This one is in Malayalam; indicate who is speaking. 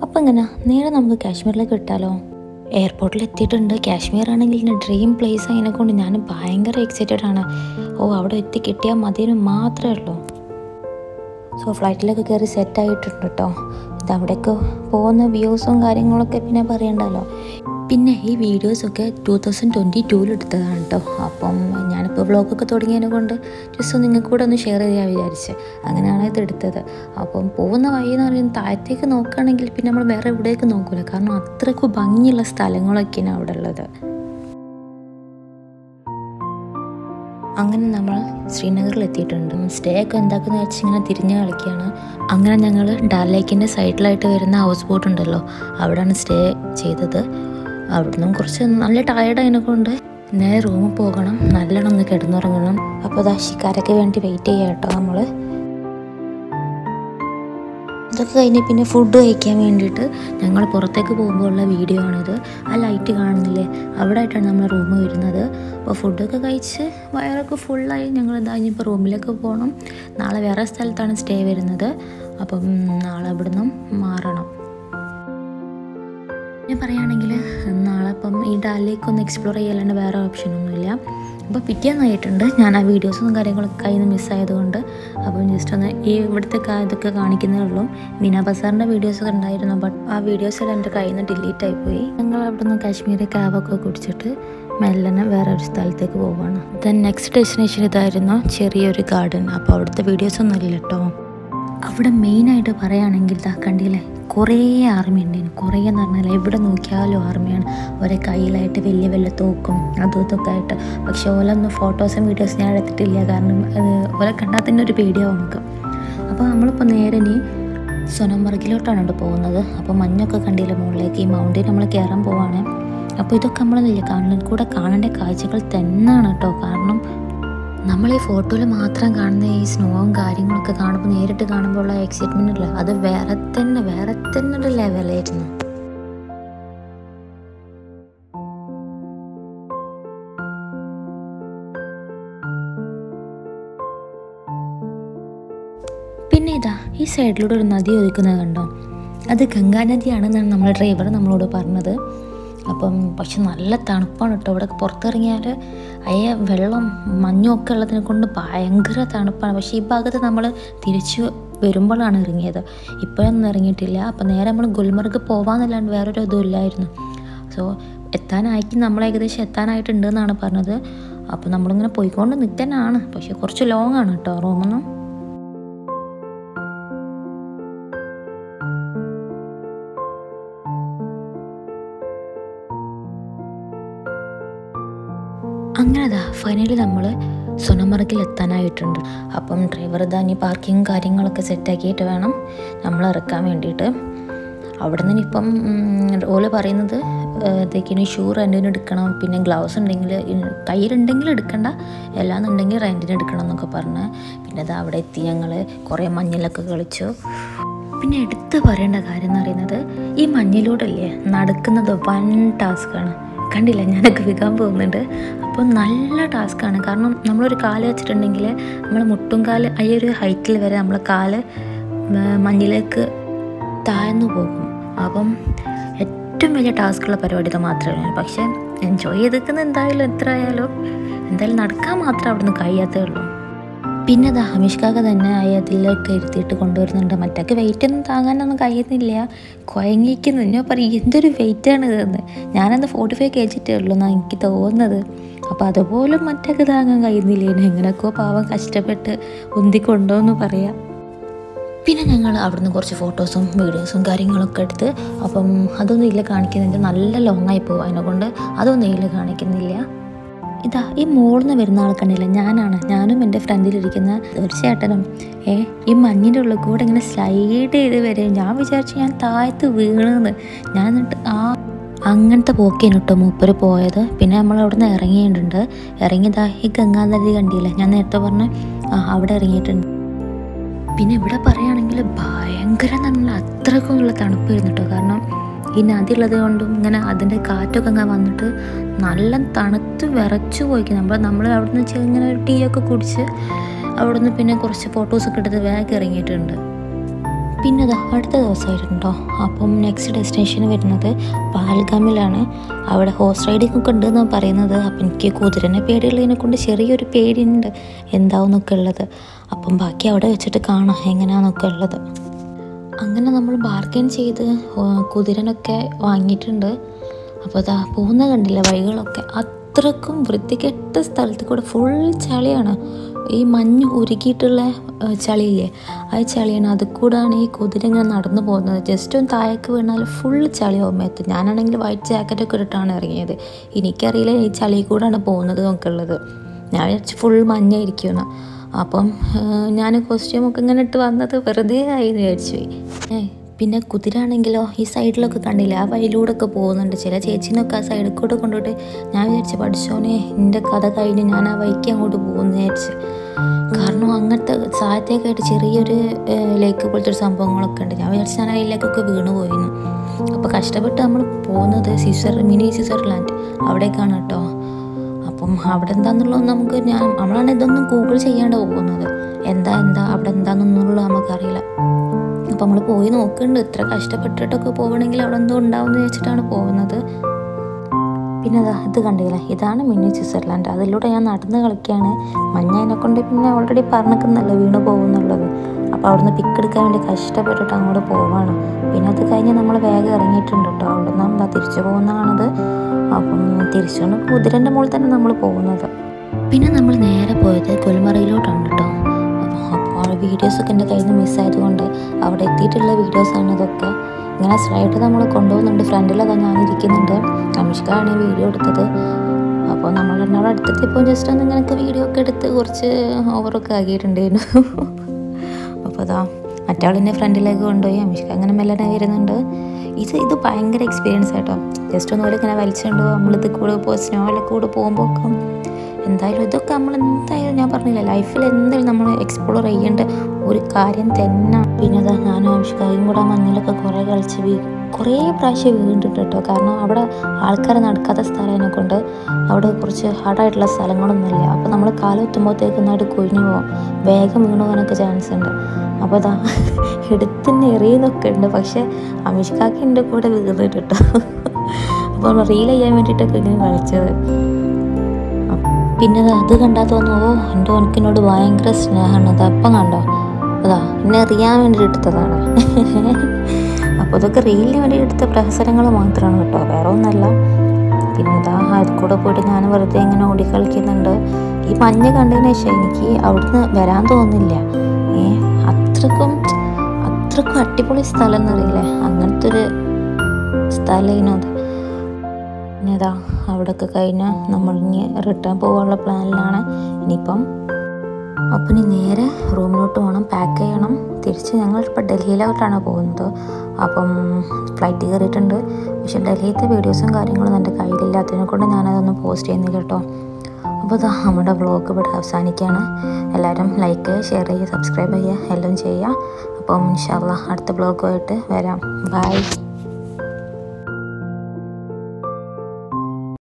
Speaker 1: അപ്പം ഇങ്ങനെ നേരെ നമുക്ക് കാശ്മീരിലേക്ക് വിട്ടാലോ എയർപോർട്ടിൽ എത്തിയിട്ടുണ്ട് കാശ്മീർ ആണെങ്കിൽ എൻ്റെ ഡ്രീം പ്ലേസ് അതിനെ കൊണ്ട് ഞാൻ ഭയങ്കര എക്സൈറ്റഡ് ആണ് ഓ അവിടെ എത്തി കിട്ടിയാൽ മതിയെന്ന് മാത്രമേ ഉള്ളൂ സോ ഫ്ലൈറ്റിലൊക്കെ കയറി സെറ്റായിട്ടുണ്ട് കേട്ടോ ഇത് അവിടേക്ക് പോകുന്ന വ്യൂസും കാര്യങ്ങളൊക്കെ പിന്നെ പറയണ്ടല്ലോ പിന്നെ ഈ വീഡിയോസൊക്കെ ടൂ തൗസൻഡ് ട്വൻറ്റി ടൂവിൽ എടുത്തതാണ് കേട്ടോ അപ്പം ഞാനിപ്പോൾ വ്ളോഗൊക്കെ തുടങ്ങിയതിനെ കൊണ്ട് ജസ്റ്റ് നിങ്ങൾക്ക് കൂടെ ഒന്ന് ഷെയർ ചെയ്യാൻ വിചാരിച്ച് അങ്ങനെയാണ് ഇത് എടുത്തത് അപ്പം പോകുന്ന വഴി എന്ന് പറയുന്നത് താഴത്തേക്ക് നോക്കുകയാണെങ്കിൽ പിന്നെ നമ്മൾ വേറെ എവിടേക്ക് നോക്കില്ല കാരണം അത്രയ്ക്ക് ഭംഗിയുള്ള സ്ഥലങ്ങളൊക്കെയാണ് അവിടെ ഉള്ളത് അങ്ങനെ നമ്മൾ ശ്രീനഗറിൽ എത്തിയിട്ടുണ്ട് സ്റ്റേ ഒക്കെ എന്താക്കുന്ന വെച്ച് ഇങ്ങനെ തിരിഞ്ഞ് കളിക്കുകയാണ് അങ്ങനെ ഞങ്ങൾ ഡാൽ ലേക്കിൻ്റെ സൈഡിലായിട്ട് വരുന്ന ഹൗസ് ബോട്ട് ഉണ്ടല്ലോ അവിടെയാണ് സ്റ്റേ ചെയ്തത് അവിടുന്ന് കുറച്ച് നല്ല ടയർഡായതിനെ കൊണ്ട് നേരെ റൂമിൽ പോകണം നല്ലോണം ഒന്ന് കിടന്നുറങ്ങണം അപ്പോൾ അതാ ശിക്കാരൊക്കെ വേണ്ടി വെയിറ്റ് ചെയ്യാം കേട്ടോ നമ്മൾ ഇതൊക്കെ കഴിഞ്ഞ് പിന്നെ ഫുഡ് കഴിക്കാൻ വേണ്ടിയിട്ട് ഞങ്ങൾ പുറത്തേക്ക് പോകുമ്പോൾ ഉള്ള വീഡിയോ ആണിത് ആ ലൈറ്റ് കാണുന്നില്ലേ അവിടെ ആയിട്ടാണ് നമ്മൾ റൂം വരുന്നത് അപ്പോൾ ഫുഡൊക്കെ കഴിച്ച് വയറൊക്കെ ഫുള്ളായി ഞങ്ങൾ എന്താ ഇനിയിപ്പോൾ റൂമിലേക്ക് പോകണം നാളെ വേറെ സ്ഥലത്താണ് സ്റ്റേ വരുന്നത് അപ്പം നാളെ ഇവിടുന്ന് മാറണം ഞാൻ പറയുകയാണെങ്കിൽ നാളെ ഇപ്പം ഈ ഡാലിലേക്ക് ഒന്ന് എക്സ്പ്ലോർ ചെയ്യാല്ലാണ്ട് വേറെ ഓപ്ഷനൊന്നുമില്ല അപ്പോൾ പിറ്റേന്നായിട്ടുണ്ട് ഞാൻ ആ വീഡിയോസും കാര്യങ്ങളൊക്കെ കയ്യിൽ നിന്ന് മിസ്സായതുകൊണ്ട് അപ്പം ജസ്റ്റ് ഒന്ന് ഈ ഇവിടുത്തെ കാ- ഇതൊക്കെ കാണിക്കുന്നേ ഉള്ളൂ മീന ബസാറിൻ്റെ വീഡിയോസൊക്കെ ഉണ്ടായിരുന്നു ബട്ട് ആ വീഡിയോസെല്ലാം എൻ്റെ കയ്യിൽ നിന്ന് ഡിലീറ്റ് ആയിപ്പോയി ഞങ്ങൾ അവിടെ നിന്ന് കാശ്മീരി ക്യാബൊക്കെ കുടിച്ചിട്ട് മെല്ലനെ വേറെ ഒരു സ്ഥലത്തേക്ക് പോവുകയാണ് ദെൻ നെക്സ്റ്റ് ഡെസ്റ്റിനേഷൻ ഇതായിരുന്നു ചെറിയൊരു ഗാർഡൻ അപ്പോൾ അവിടുത്തെ വീഡിയോസൊന്നും ഇല്ല കേട്ടോ അവിടെ മെയിനായിട്ട് പറയുകയാണെങ്കിൽ ഇതാ കണ്ടില്ലേ കുറേ ആർമി ഉണ്ട് കുറേ എന്ന് പറഞ്ഞാൽ എവിടെ നോക്കിയാലും ആർമിയാണ് ഒരേ കയ്യിലായിട്ട് വലിയ വലിയ തോക്കും അതും ഇതൊക്കെ ആയിട്ട് പക്ഷെ ഓലൊന്നും ഫോട്ടോസും വീഡിയോസും ഞാൻ എടുത്തിട്ടില്ല കാരണം അത് ഓലെ കണ്ടാൽ തന്നെ ഒരു പേടിയാവും നമുക്ക് അപ്പോൾ നമ്മളിപ്പോൾ നേരെ ഇനി സൊനമർഗിലോട്ടാണ് കേട്ടോ പോകുന്നത് അപ്പോൾ മഞ്ഞൊക്കെ കണ്ടില്ല മുകളിലേക്ക് ഈ മൗണ്ടൻ നമ്മൾ കയറാൻ പോവാണ് അപ്പോൾ ഇതൊക്കെ നമ്മളില്ല കാണുന്ന കൂടെ കാണേണ്ട കാഴ്ചകൾ തന്നെയാണ് കേട്ടോ കാരണം നമ്മൾ ഈ ഫോട്ടോയിൽ മാത്രം കാണുന്ന ഈ സ്നോവും കാര്യങ്ങളൊക്കെ കാണുമ്പോൾ നേരിട്ട് കാണുമ്പോൾ ഉള്ള എക്സൈറ്റ്മെൻ്റ് ഇല്ല അത് വേറെ തന്നെ വേറെ തന്നെ ഒരു ലെവലായിരുന്നു പിന്നെ ഇതാ ഈ സൈഡിലൂടെ ഒരു നദി ഒഴുക്കുന്നത് കണ്ടോ അത് ഗംഗാ നദിയാണെന്നാണ് നമ്മളെ ഡ്രൈവർ നമ്മളോട് പറഞ്ഞത് അപ്പം പക്ഷെ നല്ല തണുപ്പാണ് കേട്ടോ ഇവിടെ പുറത്തിറങ്ങിയാൽ അയ്യ വെള്ളം മഞ്ഞും ഒക്കെ ഉള്ളതിനെ കൊണ്ട് ഭയങ്കര തണുപ്പാണ് പക്ഷേ ഈ ഭാഗത്ത് നമ്മൾ തിരിച്ചു വരുമ്പോഴാണ് ഇറങ്ങിയത് ഇപ്പോഴൊന്നും ഇറങ്ങിയിട്ടില്ല അപ്പം നേരെ നമ്മൾ ഗുൽമർഗ് പോവാന്നല്ലാണ്ട് വേറൊരു ഇതും ഇല്ലായിരുന്നു സോ എത്താനായിട്ട് നമ്മൾ ഏകദേശം എത്താനായിട്ടുണ്ട് എന്നാണ് പറഞ്ഞത് അപ്പോൾ നമ്മളിങ്ങനെ പോയിക്കൊണ്ട് നിൽക്കാനാണ് പക്ഷെ കുറച്ച് ലോങ് ആണ് കേട്ടോ റൂമൊന്നും അങ്ങനെതാ ഫൈനലി നമ്മൾ സൊനമർഗിൽ എത്താനായിട്ടുണ്ട് അപ്പം ഡ്രൈവർ ഇതാ ഇനി പാർക്കിങ് കാര്യങ്ങളൊക്കെ സെറ്റാക്കിയിട്ട് വേണം നമ്മൾ ഇറക്കാൻ വേണ്ടിയിട്ട് അവിടെ നിന്ന് ഇപ്പം ഓല് പറയുന്നത് ഇതേക്കിന് ഷൂ റെൻറ്റിന് എടുക്കണം പിന്നെ ഗ്ലൗസ് ഉണ്ടെങ്കിൽ കയ്യിലുണ്ടെങ്കിൽ എടുക്കണ്ട എല്ലാന്നുണ്ടെങ്കിൽ റെൻറ്റിന് എടുക്കണം എന്നൊക്കെ പറഞ്ഞ് പിന്നെ അത് അവിടെ എത്തി ഞങ്ങൾ കുറേ മഞ്ഞിലൊക്കെ കളിച്ചു പിന്നെ എടുത്ത് പറയേണ്ട കാര്യം എന്ന് പറയുന്നത് ഈ മഞ്ഞിലൂടെ അല്ലേ നടക്കുന്നത് വൺ ടാസ്ക്കാണ് കണ്ടില്ല ഞാനൊക്കെ വിൽക്കാൻ പോകുന്നുണ്ട് അപ്പോൾ നല്ല ടാസ്ക്കാണ് കാരണം നമ്മളൊരു കാല് വെച്ചിട്ടുണ്ടെങ്കിൽ നമ്മൾ മുട്ടും കാല് ഈ ഒരു ഹൈറ്റിൽ വരെ നമ്മളെ കാല് മ- മഞ്ഞിലേക്ക് താഴ്ന്നു പോകും അപ്പം ഏറ്റവും വലിയ ടാസ്ക്കുള്ള പരിപാടി ഇത് മാത്രമേ പക്ഷേ എൻജോയ് ചെയ്തിരിക്കുന്ന എന്തായാലും എത്ര ആയാലും എന്തായാലും നടക്കാൻ മാത്രമേ അവിടുന്ന് കഴിയാത്തേ ഉള്ളൂ പിന്നെ അത് ഹമീഷ്കാക്ക തന്നെ അതിലേക്ക് ഇരുത്തിയിട്ട് കൊണ്ടുവരുന്നുണ്ട് മറ്റൊക്കെ വെയിറ്റ് ഒന്നും താങ്ങാനൊന്നും കഴിയുന്നില്ല കുഴങ്ങിക്കുന്നു ഞാൻ പറയും എന്തൊരു വെയിറ്റാണ് ഇതെന്ന് ഞാനന്ന് ഫോർട്ടി ഫൈവ് കെ ജിറ്റേ ഉള്ളൂ എന്നാണ് എനിക്ക് തോന്നുന്നത് അപ്പോൾ അതുപോലും മറ്റൊക്കെ താങ്ങാൻ കഴിയുന്നില്ല ഇനി എങ്ങനെയൊക്കെയോ പാവം കഷ്ടപ്പെട്ട് ഉന്തിക്കൊണ്ടോന്ന് പറയാം പിന്നെ ഞങ്ങൾ അവിടുന്ന് കുറച്ച് ഫോട്ടോസും വീഡിയോസും കാര്യങ്ങളൊക്കെ എടുത്ത് അപ്പം അതൊന്നും ഇതിൽ കാണിക്കുന്നില്ല നല്ല ലോങ് ആയി പോകും അതിനെക്കൊണ്ട് അതൊന്നും ഇതിൽ കാണിക്കുന്നില്ല ഇതാ ഈ മോളിൽ നിന്ന് വരുന്ന ആൾ കണ്ടില്ല ഞാനാണ് ഞാനും എൻ്റെ ഫ്രണ്ടിലിരിക്കുന്ന ഒരു ചേട്ടനും ഏ ഈ മഞ്ഞിൻ്റെ ഉള്ളിൽ കൂടെ ഇങ്ങനെ സ്ലൈഡ് ചെയ്ത് വരും ഞാൻ വിചാരിച്ചു ഞാൻ താഴത്ത് വീണെന്ന് ഞാൻ എന്നിട്ട് ആ അങ്ങനത്തെ പോക്കേനു കേട്ടോ മൂപ്പര് പോയത് പിന്നെ നമ്മൾ അവിടെ നിന്ന് ഇറങ്ങിയിട്ടുണ്ട് ഇറങ്ങിയതാ ഈ ഗംഗാ നദി കണ്ടില്ല ഞാൻ നേരത്തെ പറഞ്ഞ ആ അവിടെ ഇറങ്ങിയിട്ടുണ്ട് പിന്നെ ഇവിടെ പറയുകയാണെങ്കിൽ ഭയങ്കര നല്ല അത്രക്കുള്ള തണുപ്പായിരുന്നു കേട്ടോ കാരണം ഈ നദി ഉള്ളത് കൊണ്ടും ഇങ്ങനെ അതിൻ്റെ കാറ്റൊക്കെ ഇങ്ങനെ വന്നിട്ട് നല്ല തണുത്ത് വിറച്ചു പോയിക്കും നമ്മൾ നമ്മൾ അവിടെ നിന്ന് ഇങ്ങനെ ഒരു ടീ ഒക്കെ കുടിച്ച് അവിടെ നിന്ന് പിന്നെ കുറച്ച് ഫോട്ടോസൊക്കെ എടുത്ത് വേഗം ഇറങ്ങിയിട്ടുണ്ട് പിന്നെ ദാ അടുത്ത ദിവസമായിട്ടുണ്ടോ അപ്പം നെക്സ്റ്റ് ഡെസ്റ്റിനേഷൻ വരുന്നത് പാൽഗാമിലാണ് അവിടെ ഹോഴ്സ് റൈഡിംഗ് ഒക്കെ ഉണ്ടെന്നാണ് പറയുന്നത് അപ്പം എനിക്ക് കുതിരനെ പേടിയുള്ളതിനെ കൊണ്ട് ചെറിയൊരു പേടിയുണ്ട് എന്താവുന്നൊക്കെ ഉള്ളത് അപ്പം ബാക്കി അവിടെ വെച്ചിട്ട് കാണാം എങ്ങനെയാണെന്നൊക്കെ ഉള്ളത് അങ്ങനെ നമ്മൾ ബാർഗൈൻ ചെയ്ത് ഏർ കുതിരനൊക്കെ വാങ്ങിയിട്ടുണ്ട് അപ്പോൾ അതാ പോകുന്ന കണ്ടില്ല വഴികളൊക്കെ അത്രക്കും വൃത്തികെട്ട സ്ഥലത്ത് കൂടെ ഫുൾ ചളിയാണ് ഈ മഞ്ഞ് ഉരുക്കിയിട്ടുള്ള ഏർ ചളിയില്ലേ ആ ചളിയാണ് അത് കൂടാണ് ഈ കുതിര ഇങ്ങനെ നടന്നു പോകുന്നത് ജസ്റ്റ് ഒന്ന് താഴേക്ക് വീണാൽ ഫുൾ ചളിയാവും മേത്ത് ഞാനാണെങ്കിൽ വൈറ്റ് ജാക്കറ്റൊക്കെ ഇട്ടിട്ടാണ് ഇറങ്ങിയത് എനിക്കറിയില്ല ഈ ചളി കൂടാണ് പോകുന്നത് എന്നൊക്കെ ഉള്ളത് ഞാൻ വിചാരിച്ചു ഫുൾ മഞ്ഞായിരിക്കുമെന്ന് അപ്പം ഏഹ്, ഞാൻ കോസ്റ്റ്യൂമൊക്കെ ഇങ്ങനെ ഇട്ട് വന്നത് വെറുതെ ആയി എന്ന് വിചാരിച്ചു പോയി ഏ പിന്നെ കുതിരാണെങ്കിലോ ഈ സൈഡിലൊക്കെ കണ്ടില്ല ആ വഴിയിലൂടെ ഒക്കെ പോകുന്നുണ്ട് ചില ചേച്ചിനൊക്കെ ആ സൈഡിൽ കൂടെ കൊണ്ടുപോയിട്ട് ഞാൻ വിചാരിച്ചു പഠിച്ചോനെ എൻ്റെ കഥ കഴിഞ്ഞ് ഞാൻ ആ വഴിക്ക് അങ്ങോട്ട് പോകുമെന്ന് വിചാരിച്ചു കാരണം അങ്ങനത്തെ സാഹത്തേക്കായിട്ട് ചെറിയൊരു ഏഹ്, ലേക്ക് പോലത്തെ ഒരു സംഭവങ്ങളൊക്കെ ഉണ്ട് ഞാൻ വിചാരിച്ചു ഞാൻ അതിലേക്കൊക്കെ വീണ് പോയിരുന്നു അപ്പോൾ കഷ്ടപ്പെട്ട് നമ്മൾ പോകുന്നത് സിസർ മിനി സ്വിറ്റ്സർലാൻഡ് അവിടേക്കാണ് കേട്ടോ അപ്പം അവിടെ എന്താണെന്നുള്ളത് നമുക്ക് ഞാൻ നമ്മളാണ് ഇതൊന്നും ഗൂഗിൾ ചെയ്യാണ്ട് പോകുന്നത് എന്താ എന്താ അവിടെ എന്താണെന്നുള്ളത് നമുക്കറിയില്ല അപ്പം നമ്മൾ പോയി നോക്കുന്നുണ്ട് ഇത്ര കഷ്ടപ്പെട്ടിട്ടൊക്കെ പോകണമെങ്കിൽ അവിടെ എന്തോ ഉണ്ടാവും എന്ന് വെച്ചിട്ടാണ് പോകുന്നത് പിന്നെ അതാ ഇത് കണ്ടില്ല ഇതാണ് മിനി സ്വിറ്റ്സർലാൻഡ് അതിലൂടെ ഞാൻ നടന്ന് കളിക്കുകയാണ് മഞ്ഞതിനെ കൊണ്ട് പിന്നെ ഓൾറെഡി പറഞ്ഞിരിക്കുന്നല്ലോ വീണ് പോകുന്നുള്ളത് അപ്പോൾ അവിടുന്ന് പിക്ക് എടുക്കാൻ വേണ്ടി കഷ്ടപ്പെട്ടിട്ട് അങ്ങോട്ട് പോവാണ് പിന്നെ അത് കഴിഞ്ഞ് നമ്മൾ വേഗം ഇറങ്ങിയിട്ടുണ്ട് കേട്ടോ അവിടെ നിന്ന് എന്താ തിരിച്ചു പോകുന്നതാണത് അപ്പം തിരിച്ചുകൊണ്ട് കുതിരൻ്റെ മുകളിൽ തന്നെ നമ്മൾ പോകുന്നത് പിന്നെ നമ്മൾ നേരെ പോയത് ഗുൽമറയിലോട്ടാണ് കേട്ടോ അപ്പോൾ വീഡിയോസൊക്കെ എൻ്റെ കയ്യിൽ നിന്ന് മിസ്സായതുകൊണ്ട് അവിടെ എത്തിയിട്ടുള്ള വീഡിയോസാണ് ഇതൊക്കെ ഇങ്ങനെ സ്ട്രൈറ്റ് നമ്മൾ കൊണ്ടുപോകുന്നുണ്ട് ഫ്രണ്ടിലൊക്കെ ഞാനിരിക്കുന്നുണ്ട് അമിഷ്കാണ് ഈ വീഡിയോ എടുത്തത് അപ്പോൾ നമ്മൾ രണ്ടാളും അടുത്തെത്തിയപ്പോൾ ജസ്റ്റ് ഒന്ന് ഇങ്ങനെയൊക്കെ വീഡിയോ ഒക്കെ എടുത്ത് കുറച്ച് ഓവറൊക്കെ ആക്കിയിട്ടുണ്ടായിരുന്നു അപ്പോൾ അതാ മറ്റാളിൻ്റെ ഫ്രണ്ടിലേക്ക് കൊണ്ടുപോയി അമിഷ്ക അങ്ങനെ മെല്ലനെ വരുന്നുണ്ട് ഇത് ഇത് ഭയങ്കര എക്സ്പീരിയൻസ് ആട്ടോ ജസ്റ്റ് ഒന്ന് പോലെ ഇങ്ങനെ വലിച്ചുകൊണ്ട് നമ്മളിത് കൂടെ ഇപ്പോൾ സ്നോയിലൊക്കെ കൂടെ പോകുമ്പോൾ ഒക്കെ എന്തായാലും ഇതൊക്കെ നമ്മൾ എന്തായാലും ഞാൻ പറഞ്ഞില്ല ലൈഫിൽ എന്തായാലും നമ്മൾ എക്സ്പ്ലോർ ചെയ്യേണ്ട ഒരു കാര്യം തന്നെ പിന്നെ അതാ ഞാനും ആവശ്യക്കാരും കൂടെ ആ മഞ്ഞിലൊക്കെ കുറേ കളിച്ച് വീ കുറേ പ്രാവശ്യം വീണിട്ടുണ്ട് കേട്ടോ കാരണം അവിടെ ആൾക്കാർ നടക്കാത്ത സ്ഥലത്തിനെ കൊണ്ട് അവിടെ കുറച്ച് ഹാർഡായിട്ടുള്ള സ്ഥലങ്ങളൊന്നുമില്ല അപ്പോൾ നമ്മൾ കാലെത്തുമ്പോഴത്തേക്ക് ഒന്നായിട്ട് കൊഴിഞ്ഞു പോകും വേഗം വീണു പോകാനൊക്കെ ചാൻസ് ഉണ്ട് അപ്പോൾ അതാ എടുത്തിന് എറിയുന്നൊക്കെ ഉണ്ട് പക്ഷേ അമിഷ്കാക്ക് എൻ്റെ കൂടെ വീണിട്ട് കേട്ടോ അപ്പോൾ റീൽ ചെയ്യാൻ വേണ്ടിയിട്ടൊക്കെ ഇങ്ങനെ കളിച്ചത് പിന്നെ ദാ അത് കണ്ടാൽ തോന്നുന്നു ഓ എൻ്റെ ഓനക്കിനോട് ഭയങ്കര സ്നേഹമാണ് അത് അപ്പം കണ്ടോ അതാ എന്നെ അറിയാൻ വേണ്ടി എടുത്തതാണ് അപ്പോൾ ഇതൊക്കെ റീലിന് വേണ്ടി എടുത്ത പ്രഹസനങ്ങൾ മാത്രമാണ് കേട്ടോ വേറെ ഒന്നല്ല പിന്നെ ഇതാ അതിൽ കൂടെ പോയിട്ട് ഞാൻ വെറുതെ ഇങ്ങനെ ഓടി കളിക്കുന്നുണ്ട് ഈ മഞ്ഞ് കണ്ടതിന് ശേഷം എനിക്ക് അവിടുന്ന് വരാൻ തോന്നില്ല ഏ അത്രക്കും അത്രക്കും അടിപൊളി സ്ഥലം എന്നറിയില്ലേ അങ്ങനത്തെ ഒരു സ്ഥലം അത് പിന്നെ ഇതാ അവിടെയൊക്കെ കഴിഞ്ഞാൽ നമ്മൾ ഇനി റിട്ടേൺ പോകാനുള്ള പ്ലാനിലാണ് ഇനിയിപ്പം അപ്പം ഇനി നേരെ റൂമിലോട്ട് പോകണം പാക്ക് ചെയ്യണം തിരിച്ച് ഞങ്ങൾ ഇപ്പോൾ ഡൽഹിയിലോട്ടാണ് പോകുന്നത് അപ്പം ഫ്ലൈറ്റ് കയറിയിട്ടുണ്ട് പക്ഷെ ഡൽഹിയിലത്തെ വീഡിയോസും കാര്യങ്ങളും എൻ്റെ കയ്യിലില്ലാത്തതിനെ കൊണ്ട് ഞാനതൊന്നും പോസ്റ്റ് ചെയ്യുന്നില്ല കേട്ടോ അപ്പോൾ ഇതാ നമ്മുടെ വ്ളോഗ് ഇവിടെ അവസാനിക്കുകയാണ് എല്ലാവരും ലൈക്ക് ഷെയർ ചെയ്യുക സബ്സ്ക്രൈബ് ചെയ്യുക എല്ലാം ചെയ്യുക അപ്പം ഇൻഷാല്ല അടുത്ത വ്ളോഗുമായിട്ട് വരാം ബൈ